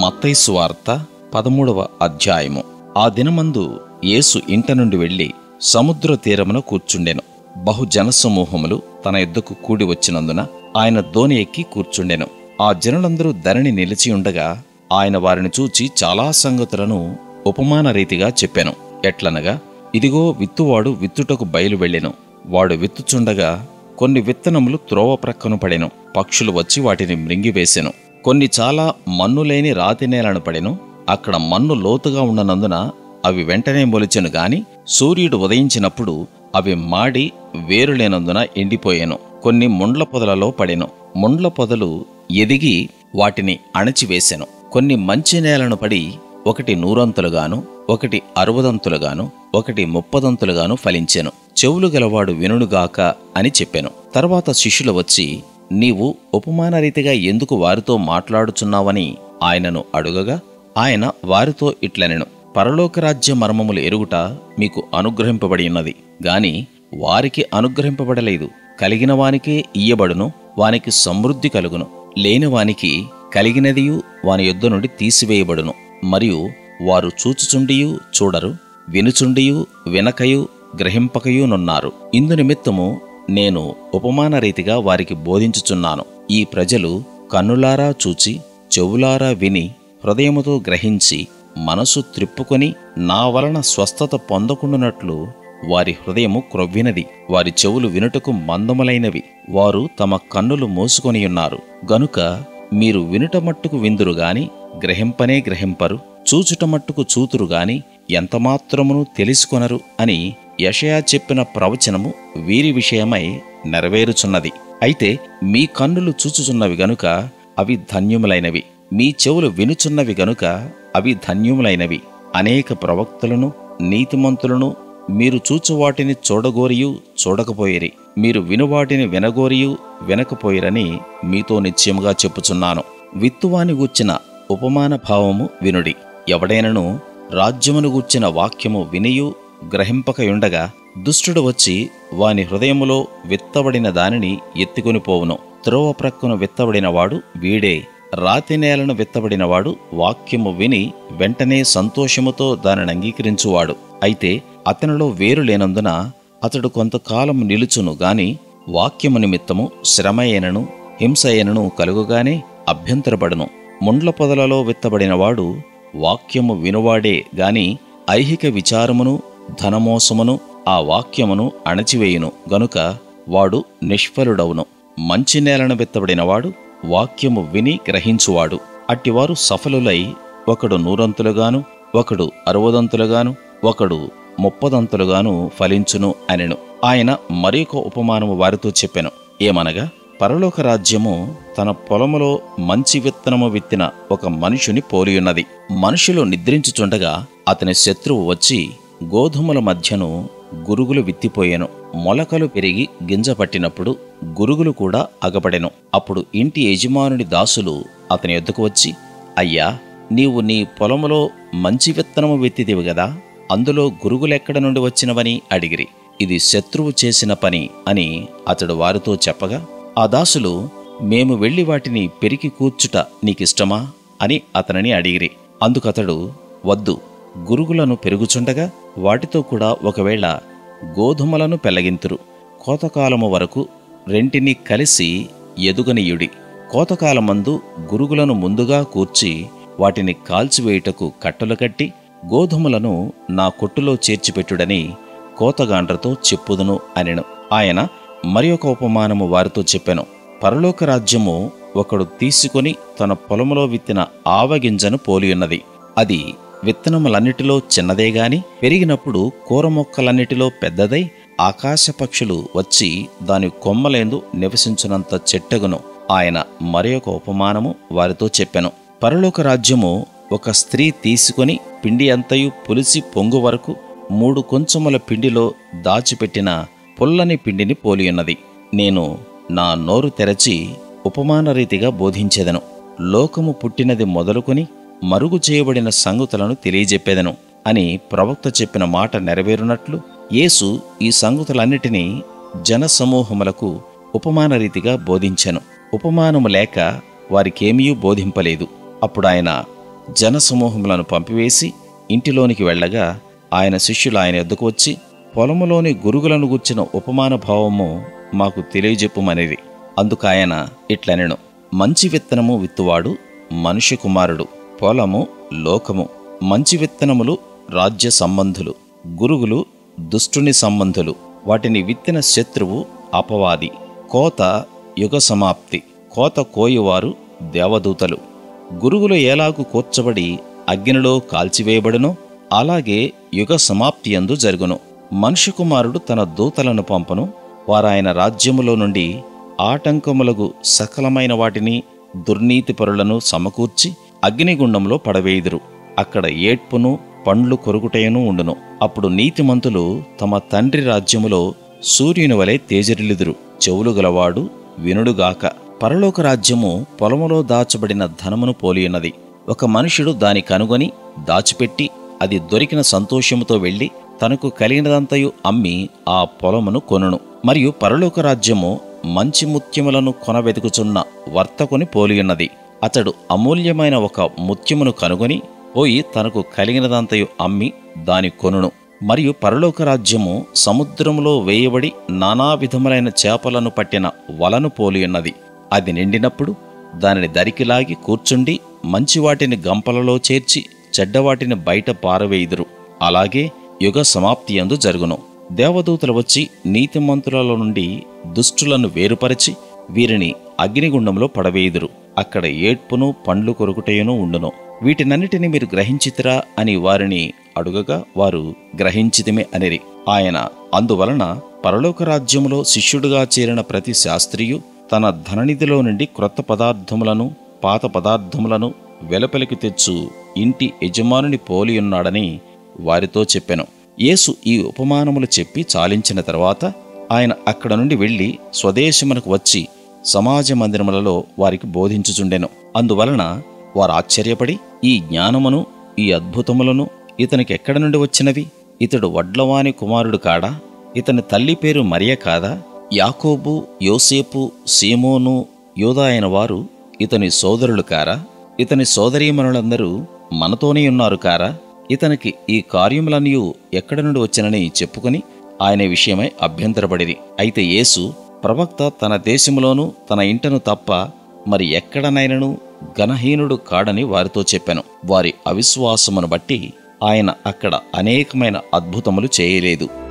మత్తైసు వార్త పదమూడవ అధ్యాయము ఆ దినమందు యేసు ఇంట నుండి వెళ్ళి సముద్ర తీరమున కూర్చుండెను బహు జనసమూహములు తన యుద్ధకు కూడి వచ్చినందున ఆయన దోణి ఎక్కి కూర్చుండెను ఆ జనులందరూ ధరణి నిలిచి ఉండగా ఆయన వారిని చూచి చాలా సంగతులను ఉపమాన రీతిగా చెప్పాను ఎట్లనగా ఇదిగో విత్తువాడు విత్తుటకు బయలు వెళ్ళెను వాడు విత్తుచుండగా కొన్ని విత్తనములు త్రోవ ప్రక్కను పడెను పక్షులు వచ్చి వాటిని మృంగివేసెను కొన్ని చాలా మన్ను లేని రాతి నేలను పడెను అక్కడ మన్ను లోతుగా ఉన్ననందున అవి వెంటనే మొలిచెను గాని సూర్యుడు ఉదయించినప్పుడు అవి మాడి వేరు లేనందున ఎండిపోయాను కొన్ని ముండ్ల పొదలలో పడెను ముండ్ల పొదలు ఎదిగి వాటిని అణచివేసెను కొన్ని మంచి నేలను పడి ఒకటి నూరంతులుగాను ఒకటి అరవదంతులుగాను ఒకటి ముప్పదంతులుగాను ఫలించెను చెవులు గలవాడు వినుడుగాక అని చెప్పెను తర్వాత శిష్యులు వచ్చి నీవు ఉపమాన రీతిగా ఎందుకు వారితో మాట్లాడుచున్నావని ఆయనను అడుగగా ఆయన వారితో ఇట్లనెను పరలోక రాజ్య మర్మములు ఎరుగుట మీకు అనుగ్రహింపబడి ఉన్నది గాని వారికి అనుగ్రహింపబడలేదు కలిగిన వానికే ఇయ్యబడును వానికి సమృద్ధి కలుగును లేని వానికి కలిగినదియు వాని యొద్ద నుండి తీసివేయబడును మరియు వారు చూచుచుండియు చూడరు వినుచుండియు వినకయు గ్రహింపకయునున్నారు ఇందు నిమిత్తము నేను ఉపమాన రీతిగా వారికి బోధించుచున్నాను ఈ ప్రజలు కన్నులారా చూచి చెవులారా విని హృదయముతో గ్రహించి మనసు త్రిప్పుకొని నా వలన స్వస్థత పొందకుండునట్లు వారి హృదయము క్రొవ్వినది వారి చెవులు వినుటకు మందములైనవి వారు తమ కన్నులు మూసుకొని ఉన్నారు గనుక మీరు వినుట మట్టుకు విందురు గాని గ్రహింపనే గ్రహింపరు చూచుట మట్టుకు చూతురు గాని ఎంతమాత్రమును తెలుసుకొనరు అని యషయా చెప్పిన ప్రవచనము వీరి విషయమై నెరవేరుచున్నది అయితే మీ కన్నులు చూచుచున్నవి గనుక అవి ధన్యములైనవి మీ చెవులు వినుచున్నవి గనుక అవి ధన్యములైనవి అనేక ప్రవక్తలను నీతిమంతులను మీరు చూచు వాటిని చూడగోరియు చూడకపోయిరి మీరు వినువాటిని వినగోరియు వినకపోయిరని మీతో నిశ్చయముగా చెప్పుచున్నాను విత్తువాని గూర్చిన ఉపమాన భావము వినుడి ఎవడైనను రాజ్యమును గూర్చిన వాక్యము వినియు గ్రహింపకయుండగా దుష్టుడు వచ్చి వాని హృదయములో విత్తబడిన దానిని ఎత్తుకొని పోవును త్రోవ ప్రక్కను విత్తబడినవాడు వీడే రాతి నేలను విత్తబడినవాడు వాక్యము విని వెంటనే సంతోషముతో దానిని అంగీకరించువాడు అయితే అతనిలో వేరు లేనందున అతడు కొంతకాలం నిలుచును గాని వాక్యము నిమిత్తము శ్రమయనను హింసయనను కలుగుగానే అభ్యంతరపడును ముండ్ల పొదలలో విత్తబడినవాడు వాక్యము వినువాడే గాని ఐహిక విచారమును ధనమోసమును ఆ వాక్యమును అణచివేయును గనుక వాడు నిష్ఫలుడవును మంచి నేలను విత్తబడినవాడు వాక్యము విని గ్రహించువాడు అట్టివారు సఫలులై ఒకడు నూరంతులుగాను ఒకడు అరవదంతులుగాను ఒకడు ముప్పదంతులుగాను ఫలించును అనెను ఆయన మరొక ఉపమానము వారితో చెప్పెను ఏమనగా పరలోక రాజ్యము తన పొలములో మంచి విత్తనము విత్తిన ఒక మనుషుని పోలియున్నది మనుషులు నిద్రించుచుండగా అతని శత్రువు వచ్చి గోధుమల మధ్యను గురుగులు విత్తిపోయెను మొలకలు పెరిగి గింజ పట్టినప్పుడు గురుగులు కూడా అగపడెను అప్పుడు ఇంటి యజమానుడి దాసులు అతని ఎద్దుకు వచ్చి అయ్యా నీవు నీ పొలములో మంచి విత్తనము విత్తిదివి గదా అందులో గురుగులెక్కడ నుండి వచ్చినవని అడిగిరి ఇది శత్రువు చేసిన పని అని అతడు వారితో చెప్పగా ఆ దాసులు మేము వెళ్లి వాటిని పెరికి కూర్చుట నీకిష్టమా అని అతనిని అడిగిరి అందుకతడు వద్దు గురుగులను పెరుగుచుండగా వాటితో కూడా ఒకవేళ గోధుమలను పెళ్లగింతురు కోతకాలము వరకు రెంటిని కలిసి ఎదుగనీయుడి కోతకాలమందు గురుగులను ముందుగా కూర్చి వాటిని కాల్చివేయుటకు కట్టలు కట్టి గోధుమలను నా కొట్టులో చేర్చిపెట్టుడని కోతగాండ్రతో చెప్పుదును అనెను ఆయన మరి ఒక ఉపమానము వారితో చెప్పెను పరలోక రాజ్యము ఒకడు తీసుకొని తన పొలములో విత్తిన ఆవగింజను పోలియున్నది అది విత్తనములన్నిటిలో చిన్నదే గాని పెరిగినప్పుడు కూర మొక్కలన్నిటిలో పెద్దదై ఆకాశ పక్షులు వచ్చి దాని కొమ్మలేందు నివసించినంత చెట్టగును ఆయన మరి ఒక ఉపమానము వారితో చెప్పెను పరలోక రాజ్యము ఒక స్త్రీ తీసుకొని పిండి అంతయు పులిసి పొంగు వరకు మూడు కొంచెముల పిండిలో దాచిపెట్టిన పుల్లని పిండిని పోలియున్నది నేను నా నోరు తెరచి ఉపమాన రీతిగా బోధించెదను లోకము పుట్టినది మొదలుకొని మరుగు చేయబడిన సంగతులను తెలియజెప్పేదను అని ప్రవక్త చెప్పిన మాట నెరవేరునట్లు యేసు ఈ సంగతులన్నిటినీ జనసమూహములకు ఉపమాన రీతిగా బోధించెను ఉపమానము లేక వారికేమీ బోధింపలేదు అప్పుడు ఆయన జనసమూహములను పంపివేసి ఇంటిలోనికి వెళ్ళగా ఆయన శిష్యులు ఆయన ఎద్దుకు వచ్చి పొలములోని గురుగులను గుచ్చిన ఉపమాన భావము మాకు తెలియజెప్పుమనేది అందుకాయన ఇట్లనెను మంచి విత్తనము విత్తువాడు మనుష్య కుమారుడు పొలము లోకము మంచి విత్తనములు రాజ్య సంబంధులు గురుగులు దుష్టుని సంబంధులు వాటిని విత్తిన శత్రువు అపవాది కోత యుగ సమాప్తి కోత కోయువారు దేవదూతలు గురుగులు ఏలాగు కూర్చబడి అగ్నిలో కాల్చివేయబడునో అలాగే యుగ సమాప్తి యందు జరుగును మనుష్య కుమారుడు తన దూతలను పంపను వారాయన రాజ్యములో నుండి ఆటంకములకు సకలమైన వాటిని దుర్నీతి పరులను సమకూర్చి అగ్నిగుండంలో పడవేయుదురు అక్కడ ఏడ్పును పండ్లు కొరుకుటయను ఉండును అప్పుడు నీతిమంతులు తమ తండ్రి రాజ్యములో సూర్యుని వలె తేజరిల్లుదురు చెవులు గలవాడు వినుడుగాక పరలోక రాజ్యము పొలములో దాచబడిన ధనమును పోలియున్నది ఒక మనుషుడు దాని కనుగొని దాచిపెట్టి అది దొరికిన సంతోషముతో వెళ్ళి తనకు కలిగినదంతయు అమ్మి ఆ పొలమును కొనును మరియు పరలోక రాజ్యము మంచి ముత్యములను కొనవెతుకుచున్న వర్తకుని పోలియున్నది అతడు అమూల్యమైన ఒక ముత్యమును కనుగొని పోయి తనకు కలిగినదంతయు అమ్మి దాని కొనును మరియు పరలోక రాజ్యము సముద్రములో వేయబడి నానా విధములైన చేపలను పట్టిన వలను పోలియున్నది అది నిండినప్పుడు దానిని దరికిలాగి కూర్చుండి మంచి వాటిని గంపలలో చేర్చి చెడ్డవాటిని బయట పారవేయుదురు అలాగే యుగ సమాప్తి యందు జరుగును దేవదూతలు వచ్చి నీతిమంతులలో నుండి దుష్టులను వేరుపరిచి వీరిని అగ్నిగుండంలో పడవేయుదురు అక్కడ ఏడ్పును పండ్లు కొరుకుటయును ఉండును వీటినన్నిటిని మీరు గ్రహించితిరా అని వారిని అడుగగా వారు గ్రహించితిమే అనిరి ఆయన అందువలన పరలోక రాజ్యములో శిష్యుడుగా చేరిన ప్రతి శాస్త్రియు తన ధననిధిలో నుండి క్రొత్త పదార్థములను పాత పదార్థములను వెలపలికి తెచ్చు ఇంటి యజమానుని పోలియున్నాడని వారితో చెప్పెను యేసు ఈ ఉపమానములు చెప్పి చాలించిన తర్వాత ఆయన అక్కడ నుండి వెళ్ళి స్వదేశమునకు వచ్చి సమాజ మందిరములలో వారికి బోధించుచుండెను అందువలన వారు ఆశ్చర్యపడి ఈ జ్ఞానమును ఈ అద్భుతములను ఇతనికి ఎక్కడ నుండి వచ్చినవి ఇతడు వడ్లవాని కుమారుడు కాడా ఇతని తల్లి పేరు మరియ కాదా యాకోబు యోసేపు సీమోను యోదా అయిన వారు ఇతని సోదరులు కారా ఇతని సోదరీమణులందరూ మనతోనే ఉన్నారు కారా ఇతనికి ఈ కార్యములన్నీ ఎక్కడి నుండి వచ్చినని చెప్పుకొని ఆయన విషయమై అభ్యంతరపడిరి అయితే యేసు ప్రవక్త తన దేశములోను తన ఇంటను తప్ప మరి ఎక్కడనైనను ఘనహీనుడు కాడని వారితో చెప్పాను వారి అవిశ్వాసమును బట్టి ఆయన అక్కడ అనేకమైన అద్భుతములు చేయలేదు